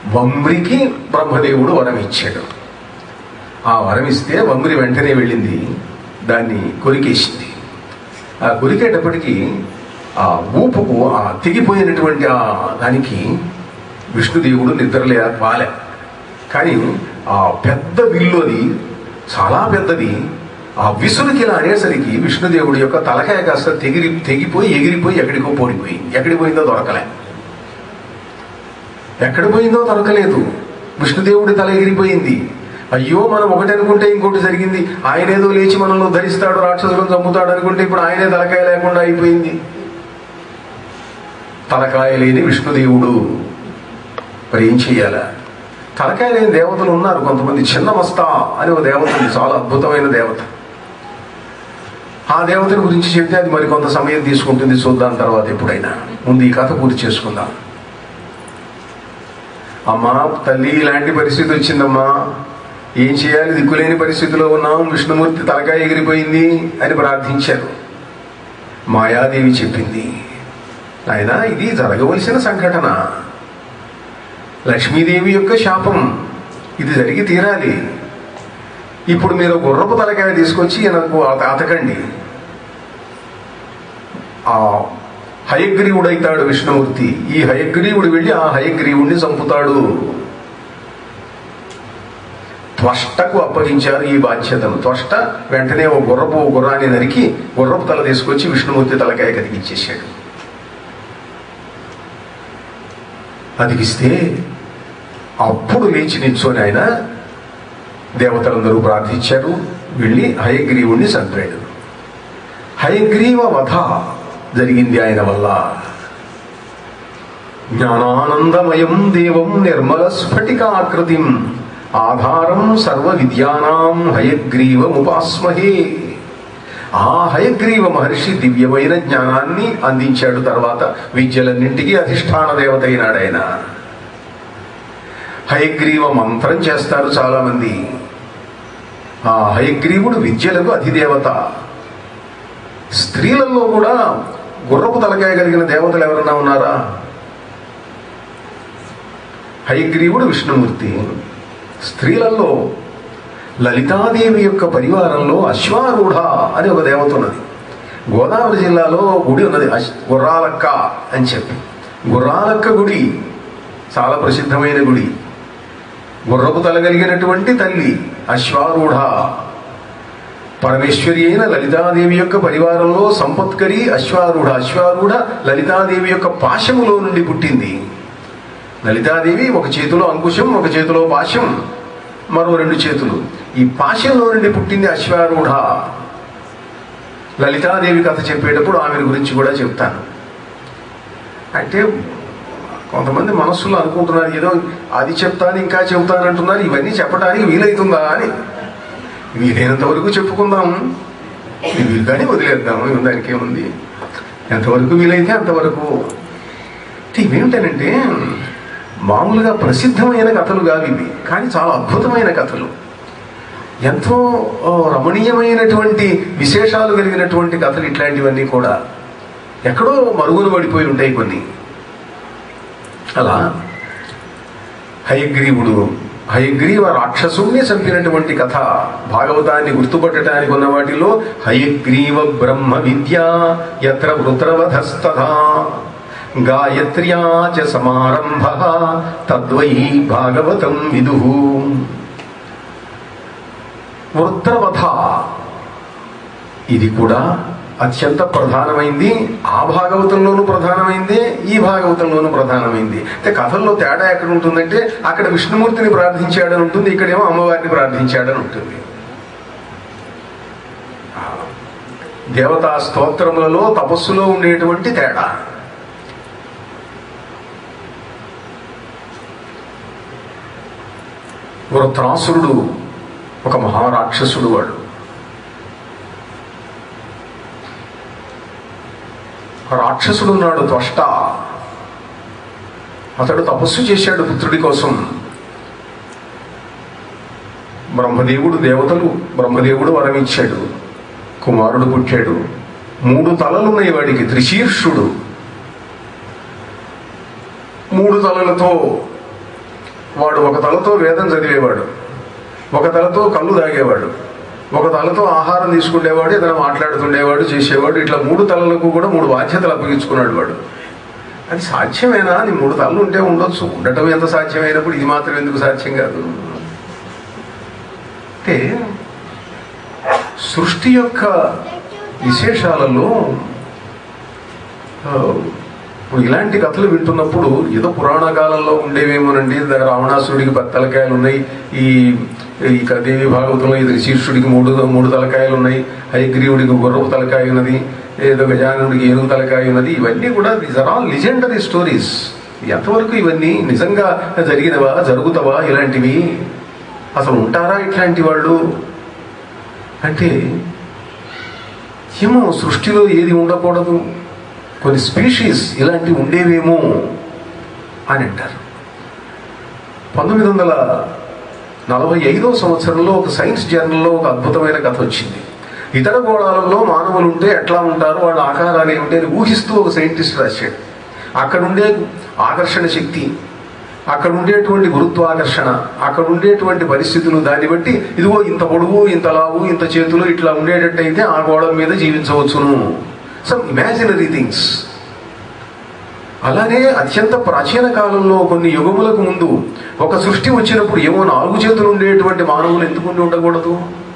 వమ్రికి బ్రహ్మదేవుడు వరం ఇచ్చాడు ఆ వరం ఇస్తే వమ్రి వెంటనే వెళ్ళింది దాన్ని కొరికేసింది ఆ కొరికేటప్పటికి ఆ ఊపుకు ఆ తెగిపోయినటువంటి ఆ దానికి విష్ణుదేవుడు నిద్రలే పాలే కానీ ఆ పెద్ద విల్లు అది చాలా పెద్దది ఆ విసురుకి ఇలా అనేసరికి విష్ణుదేవుడి యొక్క తలకాయ కాస్త తెగిరి తెగిపోయి ఎగిరిపోయి ఎక్కడికో పోడిపోయి ఎక్కడికి పోయిందో దొరకలే ఎక్కడ పోయిందో దొరకలేదు విష్ణుదేవుడి తల ఎగిరిపోయింది అయ్యో మనం ఒకటి అనుకుంటే ఇంకోటి జరిగింది ఆయనేదో లేచి మనల్ని ధరిస్తాడు రాక్షసులను చంపుతాడు అనుకుంటే ఇప్పుడు ఆయనే తలకాయ లేకుండా అయిపోయింది తలకాయ లేని విష్ణుదేవుడు మరి ఏం చెయ్యాలా తలకాయ లేని దేవతలు ఉన్నారు కొంతమంది చిన్నమస్తా అని ఒక దేవత ఉంది చాలా అద్భుతమైన దేవత ఆ దేవతని గురించి చెప్తే అది మరి కొంత సమయం తీసుకుంటుంది చూద్దాం తర్వాత ఎప్పుడైనా ముందు ఈ కథ పూర్తి చేసుకుందాం అమ్మా తల్లి ఇలాంటి పరిస్థితి వచ్చిందమ్మా ఏం చేయాలి దిక్కులేని పరిస్థితిలో ఉన్నాం విష్ణుమూర్తి తలకాయ ఎగిరిపోయింది అని ప్రార్థించారు మాయాదేవి చెప్పింది ఆయన ఇది జరగవలసిన సంఘటన లక్ష్మీదేవి యొక్క శాపం ఇది జరిగి తీరాలి ఇప్పుడు మీరు గుర్రపు తలకాయ తీసుకొచ్చి నాకు అత- అతకండి ఆ హయగ్రీవుడైతాడు విష్ణుమూర్తి ఈ హయగ్రీవుడు వెళ్ళి ఆ హయగ్రీవుడిని చంపుతాడు త్వష్టకు అప్పగించారు ఈ బాధ్యతను త్వష్ట వెంటనే ఓ గుర్రపు ఓ గుర్రాన్ని నరికి గుర్రపు తల తీసుకొచ్చి విష్ణుమూర్తి తలకాయ కదిగిచ్చేశాడు అదిగిస్తే అప్పుడు లేచి నిల్చొని ఆయన దేవతలందరూ ప్రార్థించారు వెళ్ళి హయగ్రీవుణ్ణి చంపాడు హయగ్రీవ వధ జరిగింది ఆయన వల్ల జ్ఞానానందమయం దేవం నిర్మల స్ఫటికాకృతిం ఆధారం సర్వ విద్యానాం హయగ్రీవముపాస్మహే ఆ హయగ్రీవ మహర్షి దివ్యమైన జ్ఞానాన్ని అందించాడు తర్వాత విద్యలన్నింటికీ అధిష్టాన దేవత అయినాడు ఆయన హయగ్రీవ మంత్రం చేస్తారు చాలా మంది ఆ హయగ్రీవుడు విద్యలకు అధిదేవత స్త్రీలలో కూడా గుర్రపు తలకాయ కలిగిన దేవతలు ఎవరన్నా ఉన్నారా హయగ్రీవుడు విష్ణుమూర్తి స్త్రీలలో లలితాదేవి యొక్క పరివారంలో అశ్వారూఢ అని ఒక దేవత ఉన్నది గోదావరి జిల్లాలో గుడి ఉన్నది అశ్- గుర్రాలక్క అని చెప్పి గుర్రాలక్క గుడి చాలా ప్రసిద్ధమైన గుడి గుర్రపు తల కలిగినటువంటి తల్లి అశ్వారూఢ పరమేశ్వరి అయిన లలితాదేవి యొక్క పరివారంలో సంపత్కరి అశ్వారూఢ అశ్వారూఢ లలితాదేవి యొక్క పాశములో నుండి పుట్టింది లలితాదేవి ఒక చేతిలో అంకుశం ఒక చేతిలో పాశం మరో రెండు చేతులు ఈ పాశంలో నుండి పుట్టింది అశ్వారూఢ లలితాదేవి కథ చెప్పేటప్పుడు ఆమె గురించి కూడా చెప్తాను అంటే కొంతమంది మనస్సులో అనుకుంటున్నారు ఏదో అది చెప్తాను ఇంకా చెప్తాను అంటున్నారు ఇవన్నీ చెప్పడానికి వీలవుతుందా అని వీలైనంత వరకు చెప్పుకుందాం వీలుగానే వదిలేద్దాము దానికి ఏముంది ఎంతవరకు వీలైతే అంతవరకు అంటే ఇవేమిటనంటే మామూలుగా ప్రసిద్ధమైన కథలు కావు ఇవి కానీ చాలా అద్భుతమైన కథలు ఎంతో ఓ, రమణీయమైనటువంటి విశేషాలు కలిగినటువంటి కథలు ఇట్లాంటివన్నీ కూడా ఎక్కడో మరుగున పడిపోయి ఉంటాయి కొన్ని అలా హయగ్రీవుడు హయగ్రీవ రాక్షసుణ్ణి చంపినటువంటి కథ భాగవతాన్ని గుర్తుపట్టడానికి ఉన్న వాటిలో హయగ్రీవ బ్రహ్మ విద్య ఎత్ర వృత్రవధస్తథా గాయత్ర్యా చ సమారంభ తద్వై భాగవతం విదు వృత్రవధ ఇది కూడా అత్యంత ప్రధానమైంది ఆ భాగవతంలోనూ ప్రధానమైంది ఈ భాగవతంలోనూ ప్రధానమైంది అంటే కథల్లో తేడా ఎక్కడ ఉంటుందంటే అక్కడ విష్ణుమూర్తిని ప్రార్థించాడని ఉంటుంది ఇక్కడేమో అమ్మవారిని ప్రార్థించాడని ఉంటుంది దేవతా స్తోత్రములలో తపస్సులో ఉండేటువంటి తేడా వృత్రాసురుడు ఒక మహారాక్షసుడు వాడు రాక్షసుడు ఉన్నాడు త్వష్ట అతడు తపస్సు చేశాడు పుత్రుడి కోసం బ్రహ్మదేవుడు దేవతలు బ్రహ్మదేవుడు వరం ఇచ్చాడు కుమారుడు పుట్టాడు మూడు తలలున్నాయి వాడికి త్రిశీర్షుడు మూడు తలలతో వాడు ఒక తలతో వేదం చదివేవాడు ఒక తలతో కళ్ళు తాగేవాడు ఒక తలతో ఆహారం తీసుకునేవాడు ఏదైనా మాట్లాడుతుండేవాడు చేసేవాడు ఇట్లా మూడు తలలకు కూడా మూడు బాధ్యతలు అప్పగించుకున్నాడు వాడు అది సాధ్యమేనా అని మూడు తలలు ఉంటే ఉండొచ్చు ఉండటం ఎంత సాధ్యమైనప్పుడు ఇది మాత్రం ఎందుకు సాధ్యం కాదు అంటే సృష్టి యొక్క విశేషాలలో ఆ, ఇప్పుడు ఇలాంటి కథలు వింటున్నప్పుడు ఏదో పురాణ కాలంలో ఉండేవేమోనండి ద- రావణాసురుడికి పది తలకాయలు ఉన్నాయి ఈ ఈ క- దేవి భాగవతంలో ఇది శీర్షుడికి మూడు మూడు తలకాయలు ఉన్నాయి హైగ్రీవుడికి గుర్రపు తలకాయ ఉన్నది ఏదో గజానుడికి ఏనుగు తలకాయ ఉన్నది ఇవన్నీ కూడా these are all legendary stories ఎంతవరకు ఇవన్నీ నిజంగా జరిగినవా జరుగుతావా ఇలాంటివి అసలు ఉంటారా ఇట్లాంటి వాళ్ళు అంటే ఏమో సృష్టిలో ఏది ఉండకూడదు కొన్ని స్పీషీస్ ఇలాంటివి ఉండేవేమో అని అంటారు పంతొమ్మిది వందల నలభై ఐదో సంవత్సరంలో ఒక సైన్స్ జర్నల్లో ఒక అద్భుతమైన కథ వచ్చింది ఇతర గోళాలలో మానవులు ఉంటే ఎట్లా ఉంటారో వాళ్ళ ఆకారాలు ఏమిటి అని ఊహిస్తూ ఒక సైంటిస్ట్ రాశాడు అక్కడ ఉండే ఆకర్షణ శక్తి అక్కడ ఉండేటువంటి గురుత్వాకర్షణ అక్కడ ఉండేటువంటి పరిస్థితులు దాన్ని బట్టి ఇదిగో ఇంత పొడుగు ఇంత లావు ఇంత చేతులు ఇట్లా ఉండేటట్టయితే ఆ గోడ మీద జీవించవచ్చును సమ్ ఇమాజినరీ థింగ్స్ అలానే అత్యంత ప్రాచీన కాలంలో కొన్ని యుగములకు ముందు ఒక సృష్టి వచ్చినప్పుడు ఏమో నాలుగు చేతులు ఉండేటువంటి మానవులు ఎందుకు ఉండి ఉండకూడదు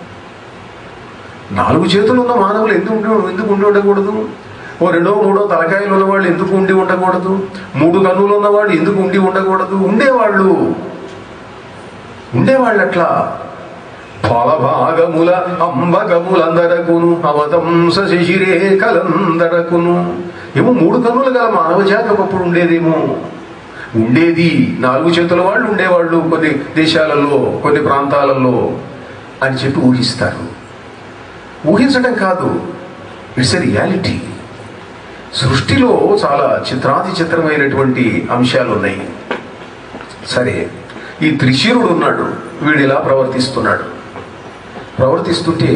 నాలుగు చేతులు ఉన్న మానవులు ఎందుకు ఉండి ఎందుకు ఉండి ఉండకూడదు ఓ రెండో మూడో తలకాయలు ఉన్నవాళ్ళు ఎందుకు ఉండి ఉండకూడదు మూడు కన్నులు ఉన్నవాళ్ళు ఎందుకు ఉండి ఉండకూడదు ఉండేవాళ్ళు ఉండేవాళ్ళు అట్లా ఫలభాగముల అంబగములందరకును అవతంస శిశిరే కలందరకును ఏమో మూడు కన్నులు గల మానవ జాతి ఒకప్పుడు ఉండేదేమో ఉండేది నాలుగు చేతుల వాళ్ళు ఉండేవాళ్ళు కొన్ని దేశాలలో కొన్ని ప్రాంతాలలో అని చెప్పి ఊహిస్తారు ఊహించడం కాదు ఇట్స్ ఎ రియాలిటీ సృష్టిలో చాలా చిత్రాతి చిత్రమైనటువంటి అంశాలు ఉన్నాయి సరే ఈ త్రిశీరుడు ఉన్నాడు వీడు ఇలా ప్రవర్తిస్తున్నాడు ప్రవర్తిస్తుంటే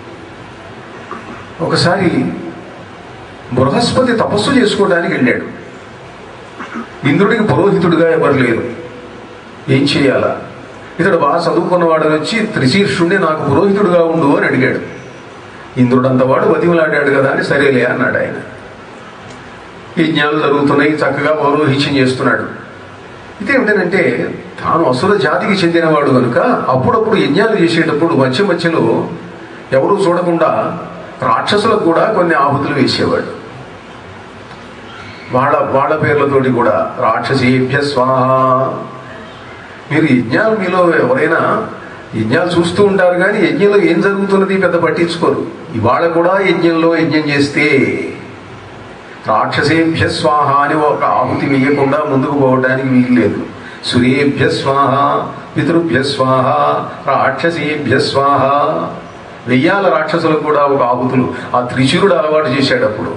ఒకసారి బృహస్పతి తపస్సు చేసుకోవడానికి వెళ్ళాడు ఇంద్రుడికి పురోహితుడిగా ఎవరు లేరు ఏం చేయాలా ఇతడు బాగా చదువుకున్నవాడు వచ్చి త్రిశీర్షుణ్ణి నాకు పురోహితుడుగా ఉండు అని అడిగాడు ఇంద్రుడంత వాడు వదిమలాడాడు కదా అని సరేలే అన్నాడు ఆయన యజ్ఞాలు జరుగుతున్నాయి చక్కగా పౌరోహిత్యం చేస్తున్నాడు ఇదేమిటంటే తాను అసుర జాతికి చెందినవాడు కనుక అప్పుడప్పుడు యజ్ఞాలు చేసేటప్పుడు మధ్య మధ్యలో ఎవరూ చూడకుండా రాక్షసులకు కూడా కొన్ని ఆహుతులు వేసేవాడు వాళ్ళ వాళ్ళ పేర్లతోటి కూడా రాక్షసేభ్య స్వాహ మీరు యజ్ఞాలు మీలో ఎవరైనా యజ్ఞాలు చూస్తూ ఉంటారు కానీ యజ్ఞంలో ఏం జరుగుతున్నది పెద్ద పట్టించుకోరు ఇవాళ కూడా యజ్ఞంలో యజ్ఞం చేస్తే రాక్షసేభ్య స్వాహ అని ఒక ఆహుతి వేయకుండా ముందుకు పోవడానికి వీలు లేదు సూర్యేభ్య స్వాహ పితృభ్య స్వాహ రాక్షసేభ్య స్వాహ వెయ్యాల రాక్షసులకు కూడా ఒక ఆహుతులు ఆ త్రిశూరుడు అలవాటు చేశాడు అప్పుడు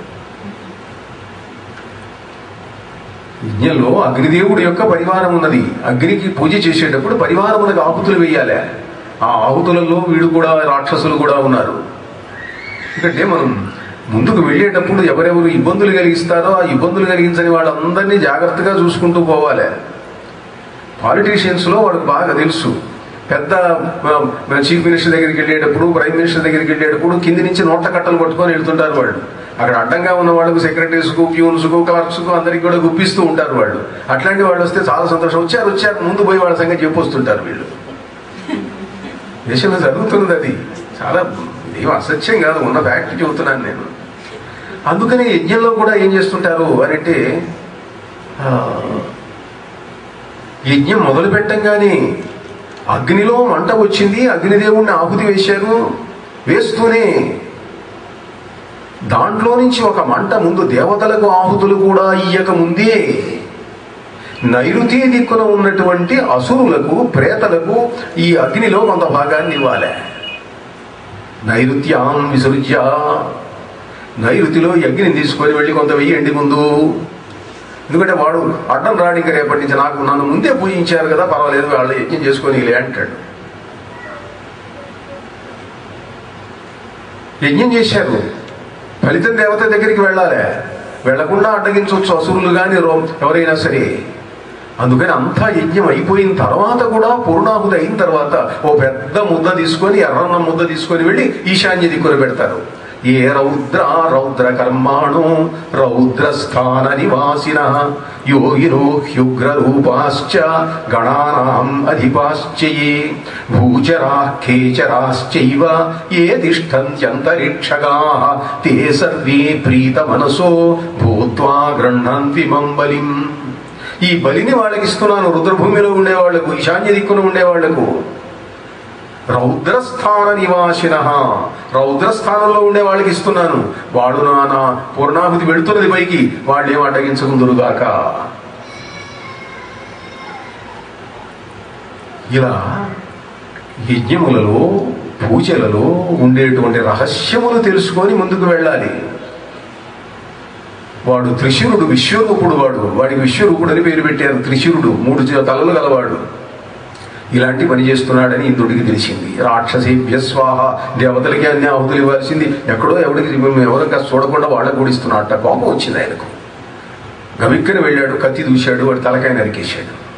యజ్ఞంలో అగ్నిదేవుడి యొక్క పరివారం ఉన్నది అగ్నికి పూజ చేసేటప్పుడు పరివారమునకు ఆహుతులు వేయాలి ఆ ఆహుతులలో వీడు కూడా రాక్షసులు కూడా ఉన్నారు ఎందుకంటే మనం ముందుకు వెళ్ళేటప్పుడు ఎవరెవరు ఇబ్బందులు కలిగిస్తారో ఆ ఇబ్బందులు కలిగించని వాళ్ళందరినీ జాగ్రత్తగా చూసుకుంటూ పోవాలి పాలిటీషియన్స్లో వాళ్ళకి బాగా తెలుసు పెద్ద ఆ, చీఫ్ మినిస్టర్ దగ్గరికి వెళ్ళేటప్పుడు ప్రైమ్ మినిస్టర్ దగ్గరికి వెళ్ళేటప్పుడు కింది నుంచి నోట్ల కట్టలు పట్టుకొని వెళ్తుంటారు వాళ్ళు అక్కడ అడ్డంగా ఉన్న వాళ్ళకు సెక్రటరీస్కు ప్యూన్స్కు క్లర్క్స్కు అందరికి కూడా గుప్పిస్తూ ఉంటారు వాళ్ళు అట్లాంటి వాళ్ళు వస్తే చాలా సంతోషం వచ్చారు వచ్చారు ముందు పోయి వాళ్ళ సంగతి చెప్పొస్తుంటారు వీళ్ళు దేశంలో జరుగుతున్నది అది చాలా ఏం అసత్యం కాదు ఉన్న ఫ్యాక్ట్ చెబుతున్నాను నేను అందుకని యజ్ఞంలో కూడా ఏం చేస్తుంటారు అని అంటే ఆ, యజ్ఞం మొదలు పెట్టంగానే అగ్నిలో మంట వచ్చింది అగ్నిదేవుణ్ణి ఆహుతి వేశారు వేస్తూనే దాంట్లో నుంచి ఒక మంట ముందు దేవతలకు ఆహుతులు కూడా ఇయ్యక ముందే నైరుతి దిక్కున ఉన్నటువంటి అసురులకు ప్రేతలకు ఈ అగ్నిలో కొంత భాగాన్ని ఇవ్వాలి నైరుత్యాం విసృజ్య నైరుతిలో ఈ అగ్నిని తీసుకొని వెళ్ళి కొంత వెయ్యండి ముందు ఎందుకంటే వాడు అడ్డం రాడిక రేపటి నుంచి నాకు నన్ను ముందే పూజించారు కదా పర్వాలేదు వాళ్ళు యజ్ఞం చేసుకొని లే అంటాడు యజ్ఞం చేశారు ఫలితం దేవత దగ్గరికి వెళ్ళాలి వెళ్లకుండా అడ్డగించవచ్చు అసురులు కానీ రో ఎవరైనా సరే అందుకని అంతా యజ్ఞం అయిపోయిన తర్వాత కూడా పూర్ణాహుతి అయిన తర్వాత ఓ పెద్ద ముద్ద తీసుకొని ఎర్రన్న ముద్ద తీసుకొని వెళ్ళి ఈశాన్య దిక్కున పెడతారు ఏ రౌద్ర రౌద్ర కర్మాణో రౌద్రస్థాన నివాసిన యోగినో హ్యుగ్ర రూపాశ్చ గణానాం అధిపాశ్చయే భూచరా ఖేచరాశ్చైవ ఏ తిష్టంత్యంతరిక్షగా తే సర్వే ప్రీత మనసో భూత్వా గృహంతి బలిం ఈ బలిని వాళ్ళకి ఇస్తున్నాను రుద్రభూమిలో ఉండేవాళ్లకు ఈశాన్య దిక్కున ఉండేవాళ్లకు రౌద్రస్థాన నివాసిన రౌద్రస్థానంలో ఉండే వాళ్ళకి ఇస్తున్నాను వాడు నాన్న పూర్ణాహుతి వెళుతున్నది పైకి వాళ్ళు ఏం అడ్డగించుకుందురుగాక ఇలా యజ్ఞములలో పూజలలో ఉండేటువంటి రహస్యములు తెలుసుకొని ముందుకు వెళ్ళాలి వాడు త్రిశూరుడు విశ్వరూపుడు వాడు వాడికి విశ్వరూపుడు అని పేరు పెట్టారు త్రిశూరుడు మూడు చే- తలలు గలవాడు ఇలాంటి పని చేస్తున్నాడని ఇంద్రుడికి తెలిసింది రాక్షసేభ్య స్వాహ దేవతలకి అన్ని ఆహుతులు ఇవ్వాల్సింది ఎక్కడో ఎవడికి ఎవరు కాస్త చూడకుండా వాళ్ళకు కూడిస్తున్నాడట కోపం వచ్చింది ఆయనకు గవిక్కని వెళ్ళాడు కత్తి దూశాడు వాడి తలకాయ నరికేశాడు